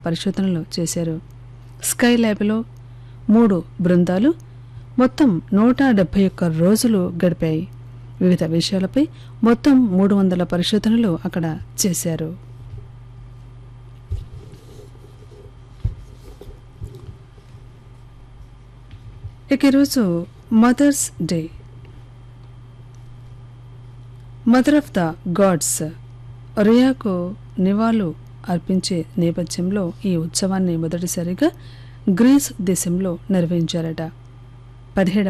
పరిశోధనలు చేశారు స్కై ల్యాబ్లో మూడు బృందాలు మొత్తం నూట డెబ్బై ఒక్క రోజులు గడిపాయి వివిధ విషయాలపై మొత్తం మూడు వందల పరిశోధనలు అక్కడ చేశారు ఇక ఈరోజు mothers day mother of the gods రియాకు నివాళులు అర్పించే నేపథ్యంలో ఈ ఉత్సవాన్ని మొదటిసారిగా గ్రీస్ దేశంలో నిర్వహించారట పదిహేడవ